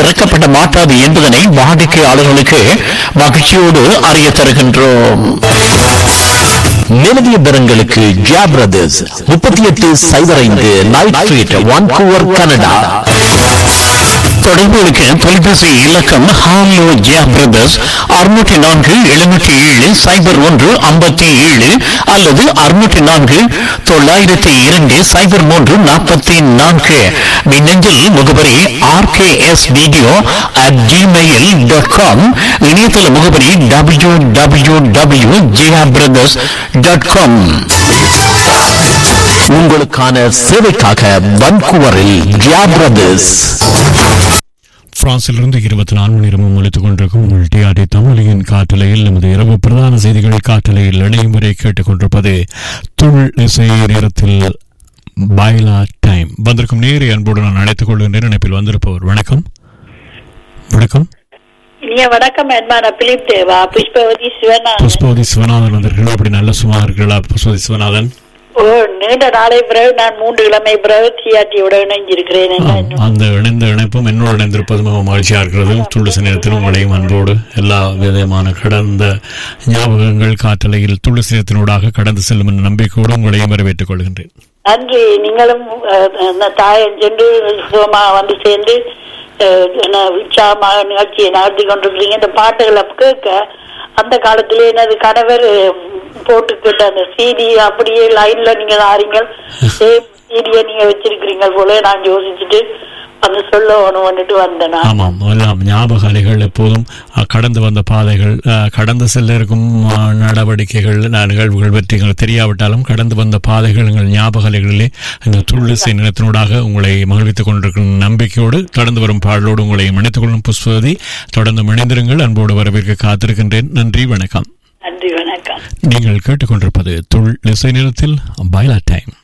திறக்கப்பட மாட்டாது என்பதனை வாடிக்கையாளர்களுக்கு மகிழ்ச்சியோடு அறிய தருகின்றோம் நிலவிய பெறங்களுக்கு ஜியா பிரதர்ஸ் முப்பத்தி எட்டு சைபர் ஐந்து நைட் ஸ்ட்ரீட் வான்கூவர் கனடா தொடர்புகளுக்கு தொலைபேசி இலக்கம் ஹாலோ ஜியா பிரதர்ஸ் அறுநூற்றி நான்கு எழுநூற்றி ஏழு சைபர் ஒன்று ஐம்பத்தி ஏழு அல்லது அறுநூற்றி நான்கு தொள்ளாயிரத்தி இரண்டு சைபர் மூன்று நாற்பத்தி நான்கு மின்னஞ்சல் முகவரி RKS video at Gmail dot com இணையதள முகவரி W W W Jiya brothers dot com உங்களுக்கான சேவைக்காக வன்கூவரில் ஜியா பிரதர்ஸ் பிரான்சிலிருந்து இருபத்தி நான்கு நேரமும் அளித்துக் கொண்டிருக்கும் உங்கள் டிஆர்டி தமிழின் காட்டலையில் நமது இரவு பிரதான செய்திகள் காட்டலையில் இணையும் வரை கேட்டுக்கொண்டிருப்பது துள் இசை நேரத்தில் பைலா டைம் வந்திருக்கும் நேரை அன்போடு நான் அழைத்துக் கொள்கின்றேன் நினைப்பில் வந்திருப்பவர் வணக்கம் வணக்கம் இனிய வணக்கம் அன்பான பிலிப் தேவா புஷ்பவதி சிவனா புஷ்பவதி சிவநாதன் வந்திருக்கிறீர்கள் அப்படி நல்ல சும்மா இருக்கிறீர்களா புஷ்பவதி சிவநாதன் ஓ நீண்ட நாளை பிறகு நான் மூன்று கிழமை பிறகு டிஆர்டியோட இணைஞ்சிருக்கிறேன் என்ன ஆம், அந்த இணைந்த இணைப்பும் என்னோடு இணைந்திருப்பது மிகவும் மகிழ்ச்சியா இருக்கிறது துள்ளுச நேரத்தில் உங்களையும் அன்போடு எல்லா விதமான கடந்த ஞாபகங்கள் காற்றலையில் துள்ளுச நேரத்தினூடாக கடந்து செல்லும் என்ற நம்பிக்கையோடு உங்களையும் வரவேற்றுக் கொள்கின்றேன் நன்றி நீங்களும் அஹ், அந்த தாயம் சென்று சுகமா வந்து சேர்ந்து அஹ், என்ன உற்சாகமாக நிகழ்ச்சியை நடத்தி கொண்டிருக்கிறீங்க இந்த பாட்டுகளை கேட்க அந்த காலத்திலே எனது கணவர் அஹ், போட்டுக்கிட்ட அந்த சிடி அப்படியே லைன்ல நீங்க ஆறீங்க சேம் சிடியை நீங்க வச்சிருக்கிறீங்க போல நான் யோசிச்சுட்டு வந்து சொல்ல வந்துட்டு வந்தேன் நான். ஆமாம் எல்லாம் ஞாபக அலைகள் எப்போதும் அஹ், கடந்து வந்த பாதைகள் அஹ், கடந்து செல்ல இருக்கும் அஹ், நடவடிக்கைகள் அஹ், நிகழ்வுகள் வெற்றிகள் தெரியாவிட்டாலும் கடந்து வந்த பாதைகள் எங்கள் ஞாபக அலைகளிலே இந்த துள்ளிசை நிலத்தினூடாக உங்களை மகிழ்வித்துக் கொண்டிருக்கும் நம்பிக்கையோடு கடந்து வரும் பாடலோடு உங்களை இணைத்துக் கொள்ளும் புஷ்பவதி தொடர்ந்து இணைந்திருங்கள் அன்போடு வரவேற்க காத்திருக்கின்றேன் நன்றி வணக்கம் நன்றி வணக்கம் நீங்கள் கேட்டுக்கொண்டிருப்பது துள் இசை நிலத்தில் பைலா டைம்